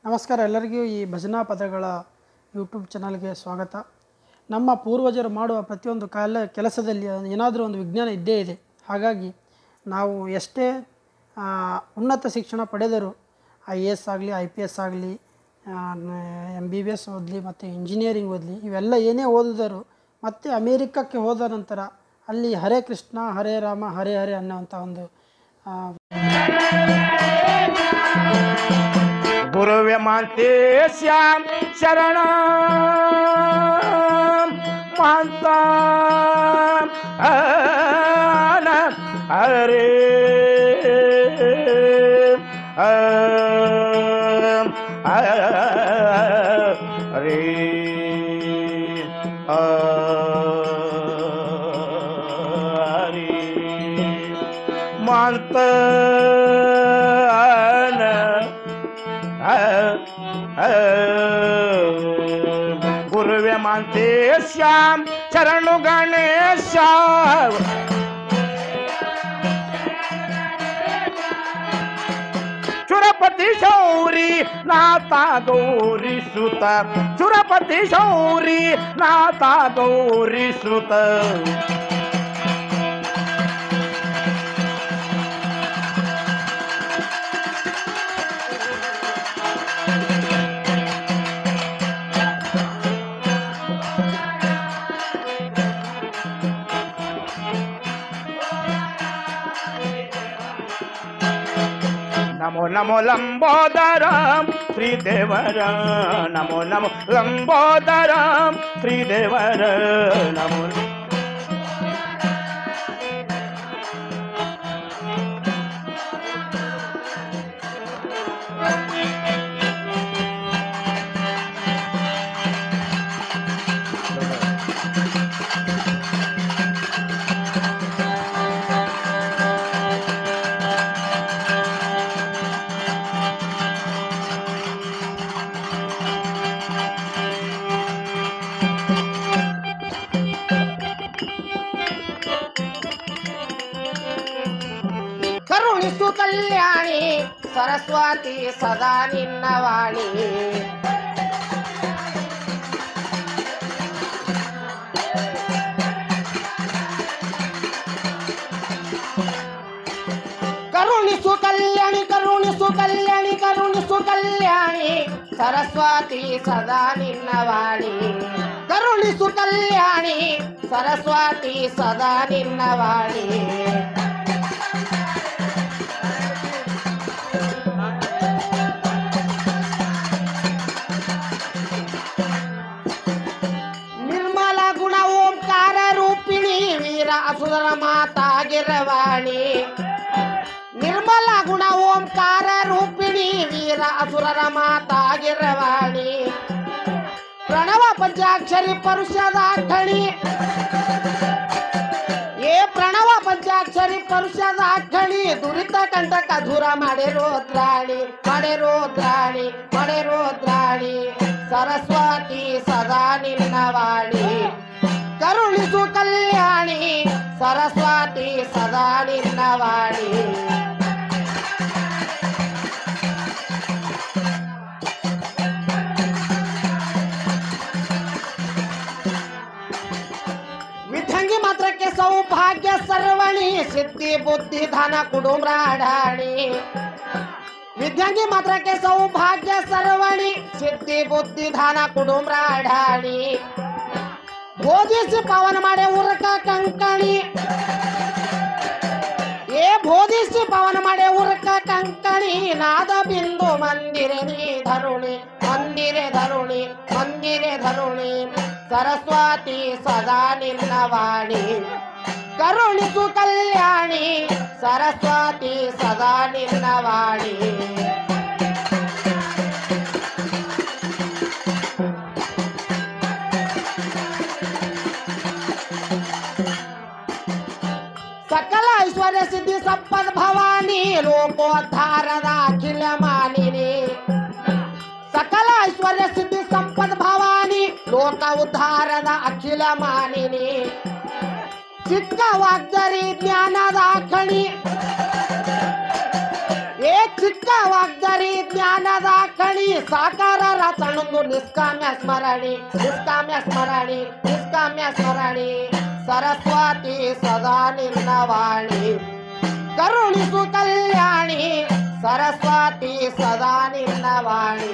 ನಮಸ್ಕಾರ ಎಲ್ಲರಿಗೂ ಈ ಭಜನಾ ಪದಗಳ ಯೂಟ್ಯೂಬ್ ಚಾನಲ್ಗೆ ಸ್ವಾಗತ ನಮ್ಮ ಪೂರ್ವಜರು ಮಾಡುವ ಪ್ರತಿಯೊಂದು ಕಾಲ ಕೆಲಸದಲ್ಲಿ ಏನಾದರೂ ಒಂದು ವಿಜ್ಞಾನ ಇದ್ದೇ ಇದೆ ಹಾಗಾಗಿ ನಾವು ಎಷ್ಟೇ ಆ, ಉನ್ನತ ಶಿಕ್ಷಣ ಪಡೆದರೂ ಐ ಎ ಎಸ್ ಆಗಲಿ ಐ ಪಿ ಎಸ್ ಆಗಲಿ ಎಮ್ ಬಿ ಬಿ ಎಸ್ ಓದಲಿ ಮತ್ತು ಇಂಜಿನಿಯರಿಂಗ್ ಓದಲಿ ಇವೆಲ್ಲ ಏನೇ ಓದಿದರೂ ಮತ್ತೆ ಅಮೇರಿಕಕ್ಕೆ ಹೋದ ನಂತರ ಅಲ್ಲಿ ಹರೇ ಕೃಷ್ಣ ಹರೇ ರಾಮ ಹರೇ ಹರೇ ಅನ್ನೋವಂಥ ಒಂದು ಆ, ಗುರುವೆ ಮಾಂತೆ ಶ್ಯಾಮ್ ಶರಣ ಮಾಂತ ಆನ ಹರೇ ಆಮ್, ಆ, ಹರೇ ಆ, ಹರೇ ಮಾಂತ ಆನ ಗುರುವೆ ಮಾಂತೆ ಶ್ಯಾಮ್ ಚರಣು ಗಣೇಶ ಚುರಪತಿ ಶೌರಿ ನಾಥ ಗೌರಿ ಸುತ ಚುರಪತಿ ಶೌರಿ ನಾಥ ಗೌರಿ ಸುತ ನಮೋ ನಮೋ ಲಂಬೋದರ ಶ್ರೀದೇವರ ನಮೋ ನಮೋ ಲಂಬೋದರ ಶ್ರೀದೇವರ ನಮೋ ಕರುಣಿಸು ಕಲ್ಯಾಣಿ ಸರಸ್ವತಿ ಸದಾ ನಿನ್ನ ವಾಣಿ ಕರುಣಿಸು ಕಲ್ಯಾಣಿ ಕರುಣಿಸು ಕಲ್ಯಾಣಿ ಕರುಣಿಸು ಕಲ್ಯಾಣಿ ಸರಸ್ವತಿ ಸದಾ ನಿನ್ನ ವಾಣಿ ಕರುಣಿಸು ಕಲ್ಯಾಣಿ ಸರಸ್ವತಿ ಸದಾ ನಿನ್ನ ವಾಣಿ ನಿರ್ಮಲ ಗುಣ ಓಂಕಾರ ರೂಪಿಣಿ ವೀರ ಅಸುರ ಮಾತಾಗಿರವಾಣಿ ನಿರ್ಮಲ ಗುಣ ಓಂಕಾರ ರೂಪಿಣಿ ವೀರ ಅಸುರರ ಮಾತಾಗಿರವಾಣಿ ಪ್ರಣವ ಪಂಚಾಕ್ಷರಿ ಪರುಷದ ಖಣಿ ಏ ಪ್ರಣವ ಪಂಚಾಕ್ಷರಿ ಪರುಷದ ಖಣಿ ದುರಿತ ಕಂಟಕ ದೂರ ಮಾಡಿರೋ ದ್ರಾಣಿ ಮಾಡಿರೋ ದ್ರಾಣಿ ಮಾಡಿರೋ ದ್ರಾಣಿ ಸರಸ್ವತಿ ಸದಾ ನಿನ್ನ ವಾಣಿ ಕರುಣಿಸು ಕಲ್ಯಾಣಿ ಸರಸ್ವತಿ ಸದಾ ನಿನ್ನ ವಾಣಿ ವಿಧಂಗಿ ಮಾತ್ರಕ್ಕೆ ಸೌಭಾಗ್ಯ ಸರ್ವಣಿ ಸಿದ್ಧಿ ಬುದ್ಧಿ ಧನ ಕುಡುಂಬ್ರಾಡಾಣಿ ವಿದ್ಯಾಂಗಿ ಮಾತ್ರಕ್ಕೆ ಸೌಭಾಗ್ಯ ಸರ್ವಣಿ ಸಿದ್ಧಿ ಬುದ್ಧಿ ಧನ ಕುಡುಂಬ್ರಾಡಾಣಿ ಬೋಧಿಸಿ ಪವನ ಮಾಡೆ ಉರಕ ಕಂಕಣಿ ಏ ಬೋಧಿಸಿ ಪವನ ಮಾಡೆ ಉರಕ ಕಂಕಣಿ ನಾದ ಬಿಂದು ಮಂದಿರೆ ನೀ ಧರುಣಿ ಮಂದಿರೆ ಧರುಣಿ ಮಂದಿರೆ ಧರುಣಿ ಸರಸ್ವತಿ ಸದಾ ನಿನ್ನ ವಾಣಿ ಕರುಣಿಸು ಕಲ್ಯಾಣಿ ಸರಸ್ವತಿ ಸದಾ ನಿನ್ನ ವಾಣಿ ಸಕಲ ಐಶ್ವರ್ಯ ಸಿದ್ಧಿ ಸಂಪದ್ ಭವಾನಿ ಲೋಕೋದ್ಧಾರದ ಅಖಿಲ ಮಾಲಿನಿ ಸಕಲ ಐಶ್ವರ್ಯ ಸಿದ್ಧಿ ಸಂಪದ್ ಭವಾನಿ ಲೋಕ ಉದ್ಧಾರದ ಅಖಿಲ ಮಾಲಿನಿ ಚಿಕ್ಕ ವಾಗ್ದರಿ ಜ್ಞಾನದ ಖಣಿ ಏ ಸಿಕ್ಕ ವಾಗ್ದರಿ ಜ್ಞಾನದ ಕಣಿ ಸಾಕಾರರ ತಣುಂದು ನಿಷ್ಕಾಮ್ಯ ಸ್ಮರಣಿ ನಿಷ್ಕಾಮ್ಯ ಸ್ಮರಣಿ ನಿಷ್ಕಾಮ್ಯ ಸ್ಮರಣಿ ಸರಸ್ವತಿ ಸದಾ ನಿನ್ನ ವಾಣಿ ಕರುಣಿಸು ಕಲ್ಯಾಣಿ ಸರಸ್ವತಿ ಸದಾ ನಿನ್ನ ವಾಣಿ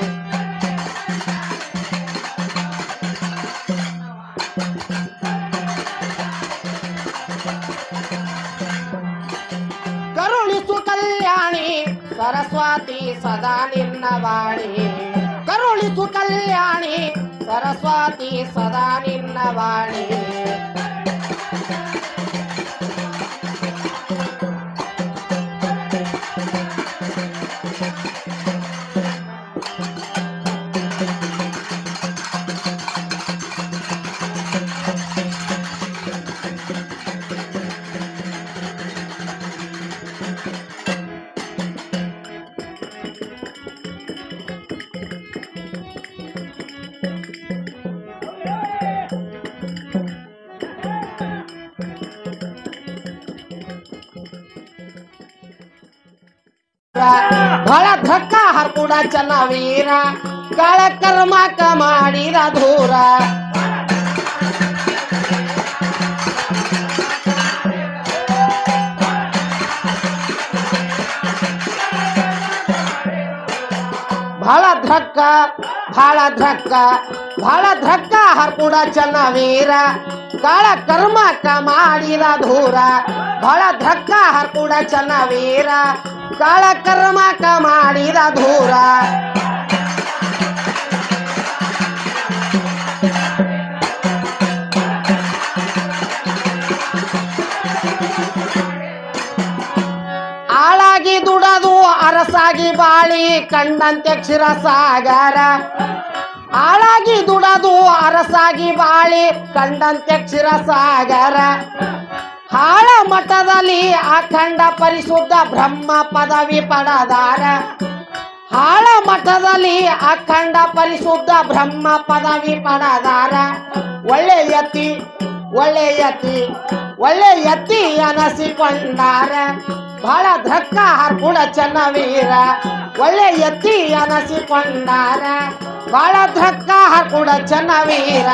ಕರುಣಿಸು ಕಲ್ಯಾಣಿ ಸರಸ್ವತಿ ಸದಾ ನಿನ್ನ ವಾಣಿ ಕರುಣಿಸು ಕಲ್ಯಾಣಿ ಸರಸ್ವತಿ ಸದಾ ನಿನ್ನ ವಾಣಿ ಬಹಳ ಧಕ್ಕ ಹರ್ಕುಡ ಚನ್ನ ವೀರ ಕಾಳ ಕರ್ಮಕ ಮಾಡಿದ ಧೂರ ಬಹಳ ಧಕ್ಕ ಬಹಳ ಧಕ್ಕ ಬಹಳ ಧಕ್ಕ ಹರ್ಕುಡ ಚನ್ನ ವೀರ ಕಾಳ ಕರ್ಮಕ ಮಾಡಿದ ಧೂರ ಬಹಳ ಧಕ್ಕ ಹರ್ಕುಡ ಚನ್ನ ವೀರ ಕಾಳ ಕರ್ಮಕ ಮಾಡಿದ ಧೂರ ಆಳಾಗಿ ದುಡದು ಅರಸಾಗಿ ಬಾಳಿ ಕಂಡಂತೆ ಕ್ಷೀರಸಾಗರ ಆಳಾಗಿ ದುಡದು ಅರಸಾಗಿ ಬಾಳಿ ಕಂಡಂತೆ ಕ್ಷೀರಸಾಗರ ಹಾಳ ಮಠದಲ್ಲಿ ಅಖಂಡ ಪರಿಶುದ್ಧ ಬ್ರಹ್ಮ ಪದವಿ ಪಡದಾರ ಹಾಳ ಮಠದಲ್ಲಿ ಅಖಂಡ ಪರಿಶುದ್ಧ ಬ್ರಹ್ಮ ಪದವಿ ಪಡದಾರ ಒಳ್ಳೆ ಯತಿ ಒಳ್ಳೆ ಯತಿ ಒಳ್ಳೆ ಯತಿ ಅನಸಿಕೊಂಡಾರ ಬಹಳ ಧಕ್ಕ ಹರ್ಕುಡ ಚನ್ನವೀರ ಒಳ್ಳೆ ಯತಿ ಅನಸಿಕೊಂಡಾರ ಬಹಳ ಧಕ್ಕ ಹರ್ಕುಡ ಚನ್ನವೀರ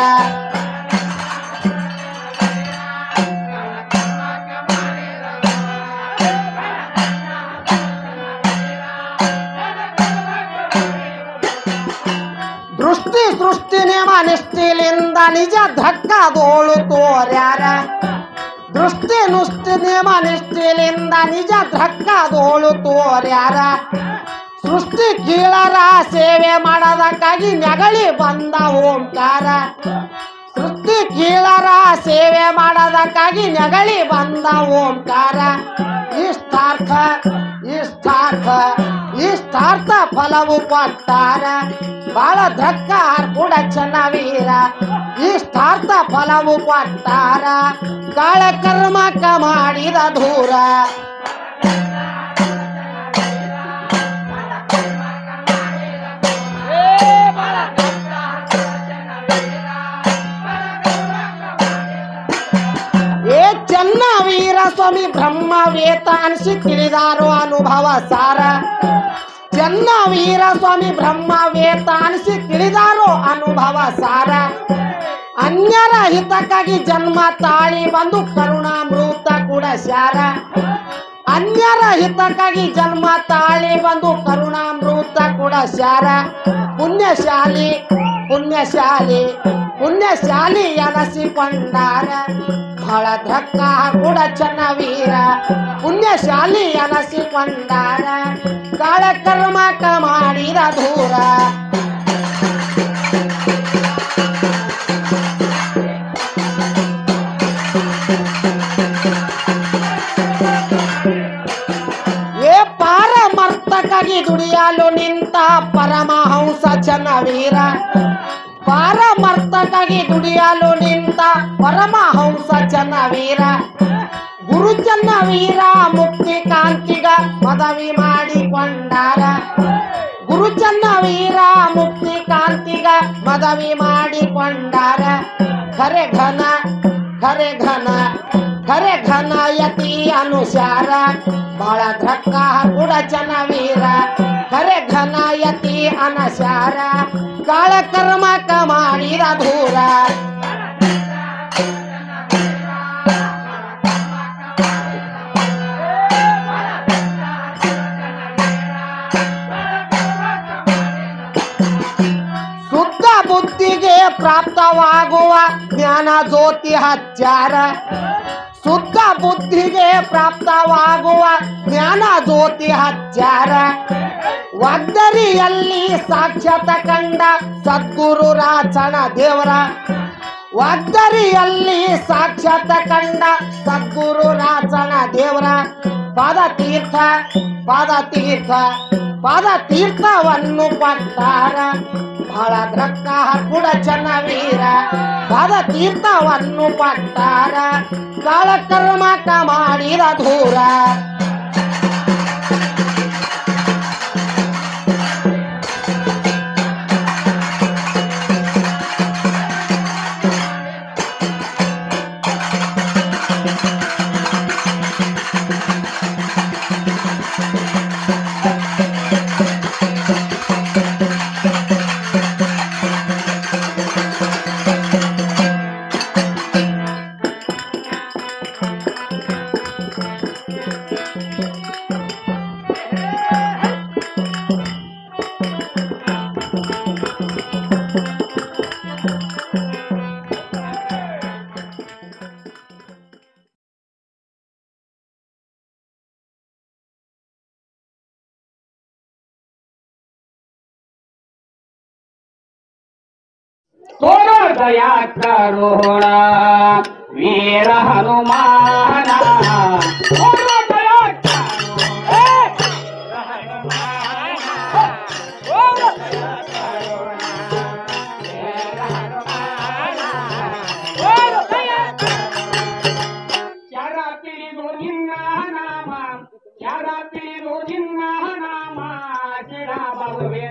ದೃಷ್ಟಿ ಸೃಷ್ಟಿ ನೇಮ ನಿಷ್ಠಿಲಿಂದ ನಿಜ ಧಕ್ಕದೋಳು ತೋರ್ಯಾರ ದೃಷ್ಟಿ ನುಷ್ಟಿ ನೇಮ ನಿಷ್ಠಿಲಿಂದ ನಿಜ ಧಕ್ಕದೋಳು ತೋರ್ಯಾರ ಸೃಷ್ಟಿ ಕೀಳರ ಸೇವೆ ಮಾಡದಕ್ಕಾಗಿ ನೆಗಳಿ ಬಂದ ಓಂಕಾರ ಸೃಷ್ಟಿ ಕೀಳರ ಸೇವೆ ಮಾಡದಕ್ಕಾಗಿ ನೆಗಳಿ ಬಂದ ಓಂಕಾರ ಇಷ್ಟಾರ್ಥ ಇಷ್ಟಾರ್ಥ ಇಷ್ಟಾರ್ಥ ಫಲವು ಕೊಟ್ಟಾರ ಬಾಳ ಧಕ್ಕ ಕೂಡ ಚನ್ನವೀರ ಇಷ್ಟಾರ್ಥ ಫಲವು ಕೊಟ್ಟಾರ ಕಾಳ ಕರ್ಮಕ ಮಾಡಿದ ದೂರ ಏ ಚೆನ್ನ ವೀರ ಸ್ವಾಮಿ ಬ್ರಹ್ಮ ವೇತ ಅನಿಸಿ ತಿಳಿದಾರೋ ಅನುಭವ ಸಾರ ಚೆನ್ನ ವೀರ ಸ್ವಾಮಿ ಬ್ರಹ್ಮ ವೇತ ಅನಿಸಿ ತಿಳಿದಾರೋ ಅನುಭವ ಸಾರ ಅನ್ಯರ ಹಿತಕ್ಕಾಗಿ ಜನ್ಮ ತಾಳಿ ಬಂದು ಕರುಣಾಮೃತ ಕೂಡ ಶಾರ ಅನ್ಯರ ಹಿತಕ್ಕಾಗಿ ಜನ್ಮ ತಾಳಿ ಬಂದು ಕರುಣಾಮೃತ ಕೂಡ ಶಾರ ಪುಣ್ಯಶಾಲಿ ಪುಣ್ಯಶಾಲಿ ಪುಣ್ಯಶಾಲಿ ಎನಸಿಕೊಂಡಾರ ಬಹಳ ಧಕ್ಕ ಕೂಡ ಚನ್ನವೀರ ಪುಣ್ಯಶಾಲಿ ಎನಸಿಕೊಂಡಾರ ಕಾಳ ಕರ್ಮಕ ಮಾಡಿದ ದೂರ ಏ ಪಾರಮರ್ಥಕ್ಕಾಗಿ ದುಡಿಯಲು ನಿಂತ ಪರಮಹಂಸ ಚನ್ನವೀರ ಪಾರಮರ್ಥಕ್ಕಾಗಿ ದುಡಿಯಲು ನಿಂತ ಪರಮಹಂಸ ಚನ್ನವೀರ ಗುರು ಚನ್ನವೀರ ಮುಕ್ತಿ ಕಾಂತಿಗ ಪದವಿ ಮಾಡಿಕೊಂಡಾರ ಗುರು ಚನ್ನವೀರ ಮುಕ್ತಿ ಕಾಂತಿಗ ಮದವಿ ಮಾಡಿಕೊಂಡಾರ ಖರೆ ಘನ ಖರೆ ಘನ ಖರೆ ಘನಯತಿ ಅನುಸಾರ ಬಾಳ ಧಕ್ಕ ಕೂಡ ಜನವೀರ ಖರೆ ಘನಯತಿ ಅನಸಾರ ಕಾಳ ಕರ್ಮಕ ಮಾಡಿದ ದೂರ ಶುದ್ಧ ಬುದ್ಧಿಗೆ ಪ್ರಾಪ್ತವಾಗುವ ಜ್ಞಾನ ಜ್ಯೋತಿ ಹಚ್ಚಾರ ಶುದ್ಧ ಬುದ್ಧಿಗೆ ಪ್ರಾಪ್ತವಾಗುವ ಜ್ಞಾನ ಜ್ಯೋತಿ ಹಚ್ಚಾರ ವಾಗ್ದರಿಯಲ್ಲಿ ಸಾಕ್ಷಾತ್ ಕಂಡ ಸದ್ಗುರು ರಾಚಣ ದೇವರ ವಾಗ್ದರಿಯಲ್ಲಿ ಸಾಕ್ಷಾತ್ ಕಂಡ ಸದ್ಗುರು ರಾಚಣ ದೇವರ ಪಾದ ತೀರ್ಥ ಪಾದ ತೀರ್ಥ ಪಾದ ತೀರ್ಥವನ್ನು ಕೊಟ್ಟಾರ ಬಹಳ ದ್ರಕ್ಕ ಕೂಡ ವೀರ ಪಾದ ತೀರ್ಥವನ್ನು ಕೊಟ್ಟಾರ ಕಾಳಕರ್ಮಕ ಮಾಡಿದ ದೂರ ತೋರೋ ದಯಾ ಕರುಣ ವೀರ ಹನುಮಾನ ತೋರೋ ದಯಾ ಕರುಣ ಯಾರ ತಿಳಿದು ನಿನ್ನ ನಾಮ ಯಾರ ತಿಳಿದು ನಿನ್ನ ನಾಮ ಗಿಡ ಬರುವೆನ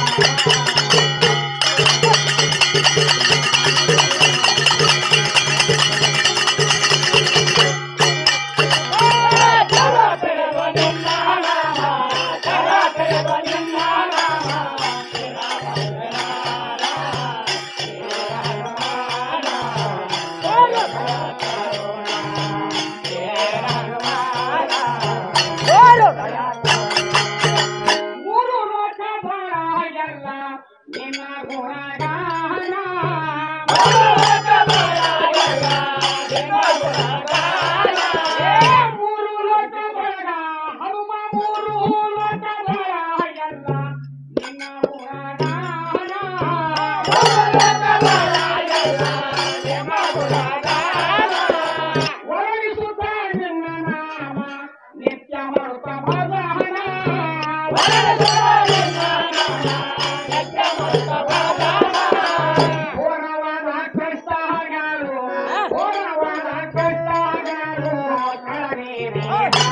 ಮೂರು ಲೋಕದ ಎಲ್ಲ ನಿನ್ನ ಗುಣಗಾನ ಏ ಮೂರು ಲೋಕದ ಹನುಮ ಮೂರು ಲೋಕದ ಎಲ್ಲ ನಿನ್ನ ಗುಣಗಾನ ಒಳಗಿಸುತ್ತ ನಿನ್ನ ನಾಮ ನಿತ್ಯ ಮರುತ ಭಗವಾನ ಪೂರ್ಣವಾದ ಕಷ್ಟಗಳು ಪೂರ್ಣವಾದ ಕಷ್ಟಗಳು ಕಳನೀರಿ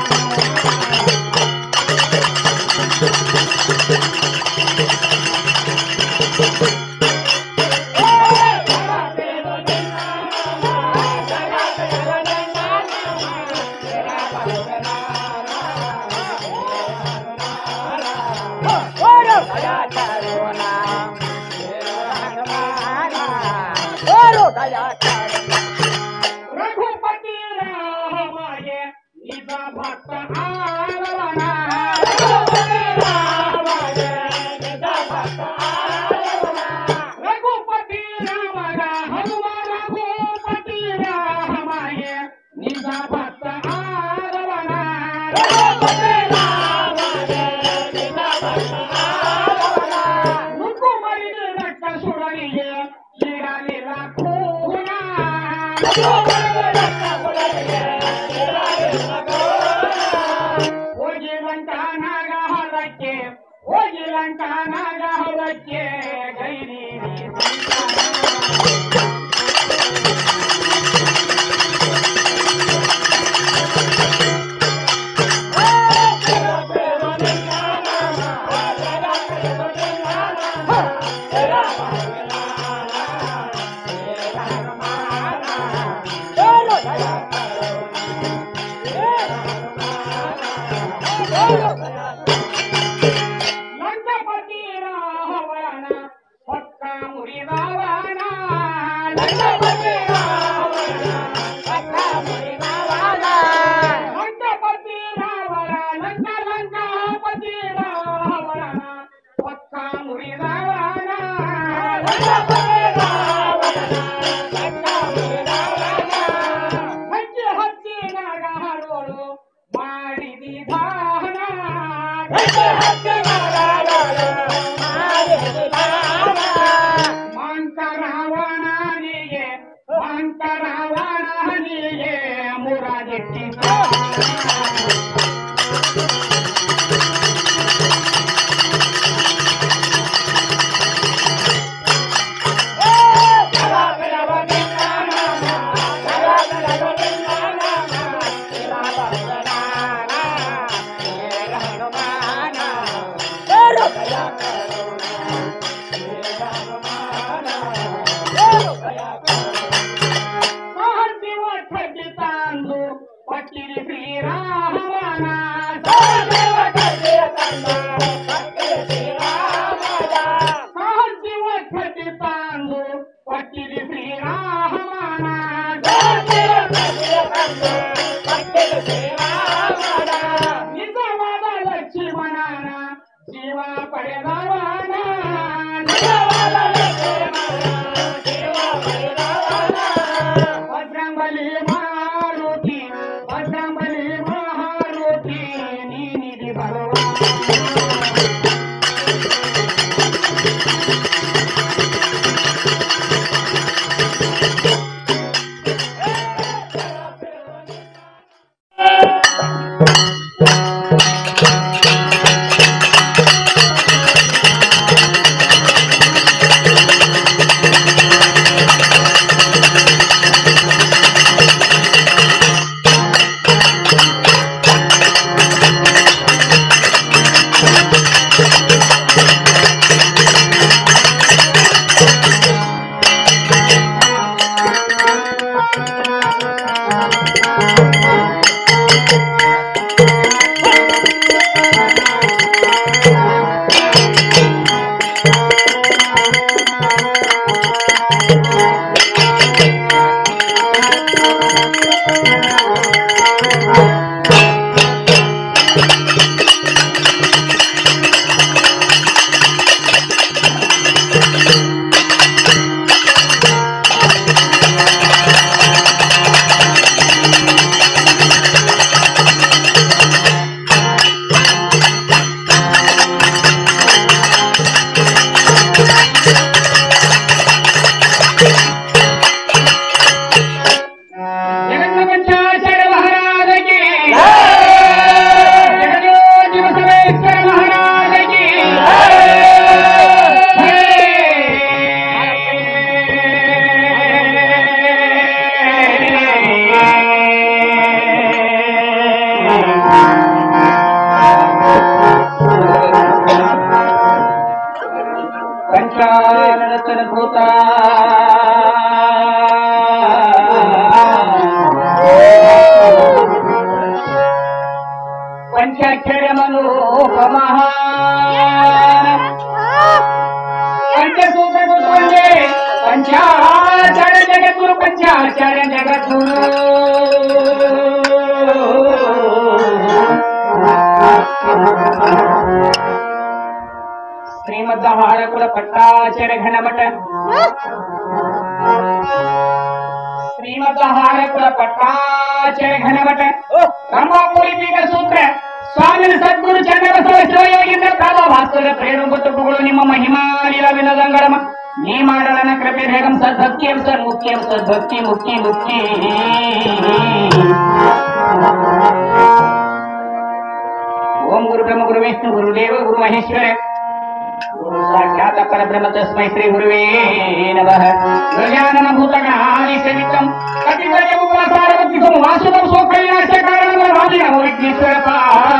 ರಘುಪತಿ ರಾಮಗೆ ನಿಜ ಭಕ್ತ ಆಳವನ ರಘುಪತಿ ರಾಮಗ ಹನುಮ ರಘುಪತಿ ರಾಮಗೆ ನಿಜ ಭಕ್ತ ಆಳವನ ನುಗ್ಗು ಮರಿದ ರಕ್ತ ಸುಡಲಿಗೆ ಇರಲಿಲ್ಲ ಕೂನ ಹೋಗಿ ಲಂಕಾನಾಗ ಹೊಲಕ್ಕೆ ಹೋಗಿ ಲಂಕಾನಾಗ ಹೊಲಕ್ಕೆ ಗೈರಿ ಮುರಿದವನ ಹಚ್ಚಿ ಹಚ್ಚಿನಾಗ ಹರೋಳು ಮಾಡಿದಿಧಾನ ಮಂಕರಾವಣನಿಗೆ ಮಂಕರಾವಣನಿಗೆ ಮುರಗೆಟ್ಟಿದ ಸಹಜೀವ ಖಂಡಿತಾಂದು ಪಟ್ಟಿರಿ ಶ್ರೀರಾಮನ ಸಹಜೀವ ಖಂಡಿತಾಂದು ಪಟ್ಟಿರಿ ಶ್ರೀರಾಮನ ನಿಜವಾದ ಲಕ್ಷ್ಮಣನ ಜೀವ ಪಡೆದವನ ಭದ್ರಂಬಲಿ ಮಾರುತಿ ಭದ್ರಂಬಲಿ ಮಾರುತಿ ನೀನಿದಿ ಬರುವ ಜಗನ್ಮಂಚಾಚಾರ್ಯ ಮಹಾರಾಜಗೆ ಜಗಜ್ಯೋತಿ ಬಸವೇಶ್ವರ ಮಹಾರಾಜಗೆ ಪಂಚಾನನ ಭೂತ ಪಂಚಾಕ್ಷರ ಮನೋಪಮಃ ಪಂಚಸೂತ್ರ ಗುರುವಂದೇ ಪಂಚಾಚಾರ ಜಗದ್ಗುರು ಪಂಚಾಚಾರ ಜಗದ್ಗುರು ಶ್ರೀಮದ್ ಹಾರಕುಲ ಪಟ್ಟಾಚಾರ್ಯ ಘನಮಠ ಶ್ರೀಮದ್ ಹಾರಕುಲ ಪಟ್ಟಾಚಾರ್ಯ ಘನಮಠ ರಂಭಾಪುರಿ ಬೀಗ ಸೂತ್ರ ಸ್ವಾಮಿ ಸದ್ಗುರು ಚನ್ನಬಸವ ಶಿವಯೋಗಿಂದ ಕಾಲ ಭಾಸ್ಕರ ಪ್ರೇರಣು ತುಪ್ಪುಗಳು ನಿಮ್ಮ ಮಹಿಮಾಲಿಲ ವಿನದಂಗಳಮ ನೀ ಮಾಡಲನ ಕೃಪೆ ಬೇಗಂ ಸದ್ಭಕ್ತಿಯಂ ಸರ್ ಮುಖ್ಯಂ ಸದ್ಭಕ್ತಿ ಮುಖ್ಯ ಮುಖ್ಯ ಓಂ ಗುರು ಬ್ರಹ್ಮ ಗುರು ವಿಷ್ಣು ಗುರುದೇವ ಗುರು ಮಹೇಶ್ವರ ಗುರು ಸಾಕ್ಷಾತ್ ಪರಬ್ರಹ್ಮ ತಸ್ಮೈ ಶ್ರೀ ಗುರುವೇ ನಮಃ ಗಜಾನನ ಭೂತಗಣಾದಿ ಸಹಿತಂ ಕಟಿಗಯ ಉಪವಾಸಾರವತಿ ವಾಸುದಂ ಸೋಕಲ್ಯಾಸ ಕಾರಣ ರಾಜಿ ನಮೋ ವಿಘ್ನೇಶ್ವರಪ್ಪ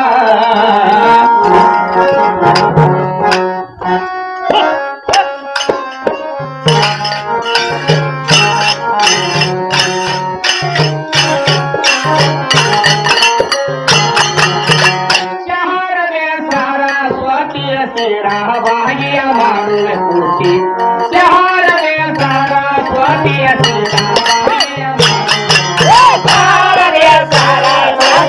ಶಹರದೆ ಸರಸ್ವತಿಯ ಸೇರಾವಾಗಿಯ ಮಾಡುವೆ ಪೂರ್ತಿ ಶಹರದೆ ಸರಸ್ವತಿಯ ಸೇರಾವಾಗಿಯ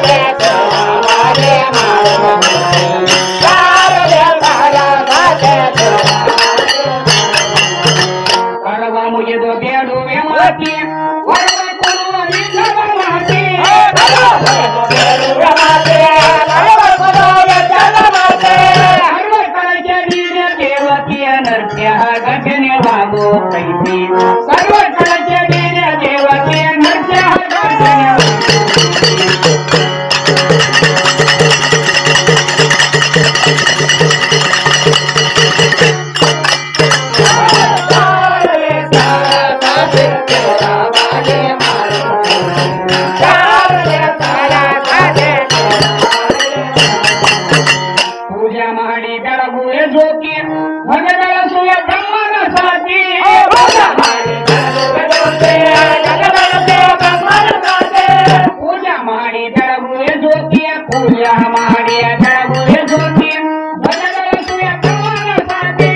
ಸಾರದೆ ಸಾರದೆ ಕರವ ಮುಗಿದು ಬೇಡುವೆ ಮಾತಿ ವರವ ಕೊಡುವ ನಿನ್ನವ ಮಾತಿ ಸರ್ವ ಕಳಚ ನೀನ ದೇವತೆಯ ನೃತ್ಯ ಘಟನೆವಾಗೋ ಕೈತಿ ಸರ್ವ ಕಳಚ ನೀನ ದೇವತೆಯ ನೃತ್ಯ ಘಟನೆ ಪೂಜೆ ಮಾಡಿ ಬೆಳಗುವೆ ಜ್ಯೋತಿ ಹೊಗೆ ಬೆಳಸುವ ಬ್ರಹ್ಮನ ಸಾತಿ ಪೂಜೆ ಮಾಡಿ ಬೆಳಗುವೆ ಜ್ಯೋತಿಯ ಪೂಜೆ ಮಾಡಿ ಬೆಳಗುವೆ ಜ್ಯೋತಿ ಹೊಗೆ ಬೆಳಸುವ ಬ್ರಹ್ಮನ ಸಾತಿ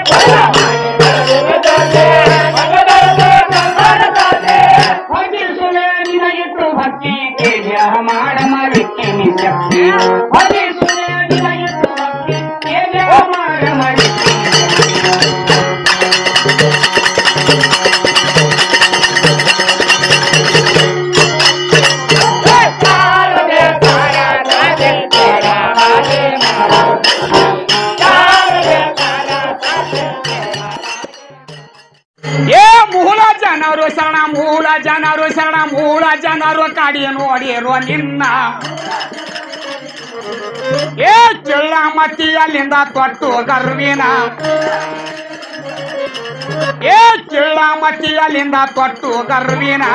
ಹೊದಿಸುವೆ ನಿನಗಿಟ್ಟು ಭಕ್ತಿ ತೇಜ ಮಾಡ ಮರಿಕೆ ನಿಶಕ್ತಿ ಹೊದಿಸುವೆ ನಿನಗಿಟ್ಟು ಭಕ್ತಿ ತೇಜ ಮಾಡ ಮರಿಕೆ ಏ ಮೂಲ ಜನರು ಶರಣ ಮೂಲ ಜನರು ಶರಣ ಮೂಲ ಜನರು ಕಾಡಿ ನೋಡಿರೋ ನಿನ್ನ ಏ ಚಿಳ್ಳ ಮತ್ತಿಯಲ್ಲಿಂದ ತೊಟ್ಟು ಗರ್ವಿನ ಏ ಚಿಳ್ಳ ಮತ್ತಿಯಲ್ಲಿಂದ ತೊಟ್ಟು ಗರ್ವಿನ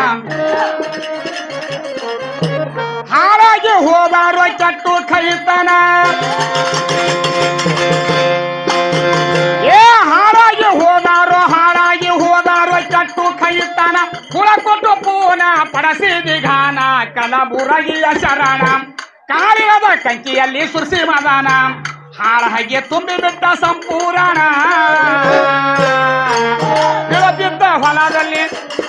ಹಾಳಾಗಿ ಹೋದಾರೋ ಕೆಟ್ಟು ಕೈತನ ಏ ಹಾಳಾಗಿ ಹೋದಾರೋ ಹಾಳಾಗಿ ಹೋದಾರೋ ಚಟ್ಟು ಕೈತಾನ ಕುಳ ಕೊಟ್ಟು ಪೂನ ಪಡಸಿದಿ ಘಾನ ಕಲಬುರಗಿಯ ಶರಣ ಕಾಳಿರದ ಕಂಚಿಯಲ್ಲಿ ಸುರ್ಸಿ ಮದಾನ ಹಾಳ ಹಾಗೆ ತುಂಬಿ ಬಿಟ್ಟ ಸಂಪೂರ್ಣ ಬಿದ್ದ ಹೊಲದಲ್ಲಿ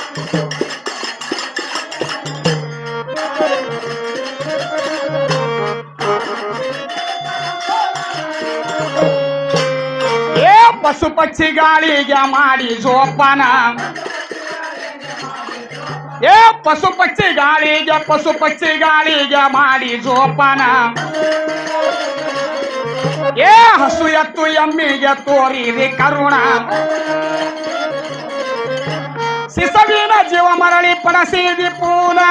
ಏ ಪಶು ಪಕ್ಷಿ ಗಾಳಿಗೆ ಮಾಡಿ ಜೋಪಾನ ಏ ಪಶು ಪಕ್ಷಿ ಗಾಳಿಗೆ ಪಶು ಪಕ್ಷಿ ಗಾಳಿಗೆ ಮಾಡಿ ಜೋಪಾನ ಏ ಹಸು ಎತ್ತು ಎಮ್ಮಿಗೆ ತೋರಿರಿ ಕರುಣ ಸಿಸವಿನ ಜೀವ ಮರಳಿ ಪಡಸಿದಿ ಪೂನ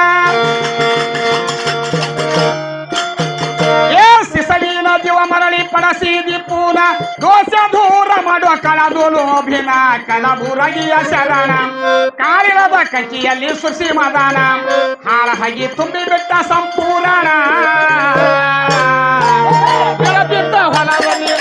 ಏ ಸಿಸವಿನ ಜೀವ ಮರಳಿ ಪಡಸಿದಿ ಪೂನ ದೋಷ ದೂರ ಮಾಡುವ ಕಳದು ಲೋಭಿನ ಕಲಬುರಗಿಯ ಶರಣ ಕಾಳಿರದ ಕಂಚಿಯಲ್ಲಿ ಸುಸಿ ಮದಾನ ಹಾಳ ಹಗಿ ತುಂಬಿ ಬಿಟ್ಟ ಸಂಪೂರ್ಣ ಬೆಳಬಿದ್ದ ಹೊಲದಲ್ಲಿ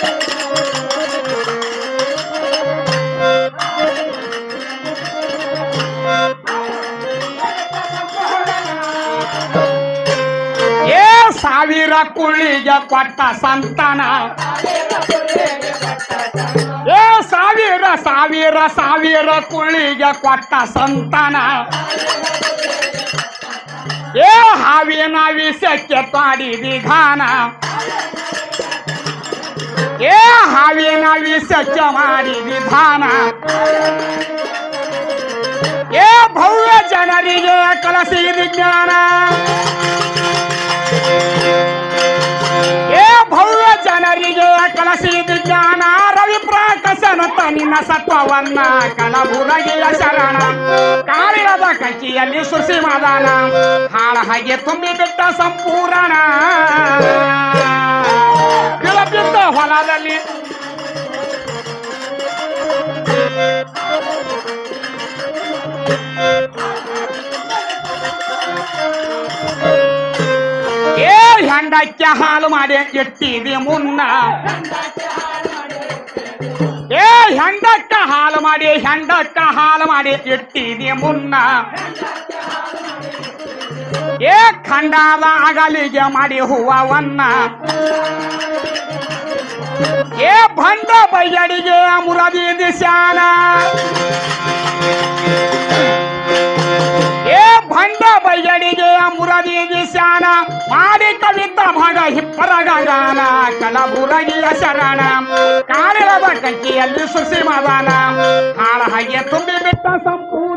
ಏ ಸಾವಿರ ಕುಳ್ಳಿಗೆ ಕೊಟ್ಟ ಸಂತಾನ ಏ ಸಾವಿರ ಸಾವಿರ ಸಾವಿರ ಕುಳ್ಳಿಗೆ ಕೊಟ್ಟ ಸಂತಾನ ಏ ಹಾವಿನ ವಿಷಕ್ಕೆ ತಾಡಿ ವಿಧಾನ ಏ ಹಾವಿನ ವಿಷಕ್ಕೆ ಮಾಡಿ ವಿಧಾನ ಏ ಭವ್ಯ ಜನರಿಗೆ ಕಲಸಿದ ಜ್ಞಾನ ಏ ಭವ್ಯ ಜನರಿಗೆ ಕಲಸಿದ ಜ್ಞಾನ ರವಿ ಪ್ರಕಾಶನ ತನಿನ ಸತ್ವವನ್ನ ಕಲಬುರಗಿಯ ಶರಣ ಕಾಳಿರದ ಕಂಚಿಯಲ್ಲಿ ಸುಸಿ ಮದಾನ ಹಾಳ ಹಾಗೆ ತುಂಬಿ ಬಿಟ್ಟ ಸಂಪೂರ್ಣ ಬಿದ್ದ ಹೊಲದಲ್ಲಿ ಏ ಹೆಂಡಕ್ಕೆ ಹಾಲು ಮಾಡಿ ಇಟ್ಟಿದಿ ಮುನ್ನ ಏ ಹೆಂಡಕ್ಕ ಹಾಲು ಮಾಡಿ ಹೆಂಡಕ್ಕ ಹಾಲು ಮಾಡಿ ಇಟ್ಟಿದಿ ಮುನ್ನ ಏ ಖಂಡಾದ ಅಗಲಿಗೆ ಮಾಡಿ ಹೂವವನ್ನ ಏ ಭಂಡ ಬೈಯಡಿಗೆ ಮುರದಿ ದಿಶಾನ ಏ ಭಂಡ ಬೈಯಡಿಗೆ ಮುರದಿ ದಿಶಾನ ಮಾಡಿ ಕವಿತ ಭಾಗ ಹಿಪ್ಪರ ಗಗಾನ ಕಲಬುರಗಿಯ ಶರಣ ಕಾಳಿರದ ಕಂಕಿಯಲ್ಲಿ ಸುಸಿ ಮದಾನ ಹಾಳ ಹಾಗೆ ತುಂಬಿ ಬಿಟ್ಟ ಸಂಪೂರ್ಣ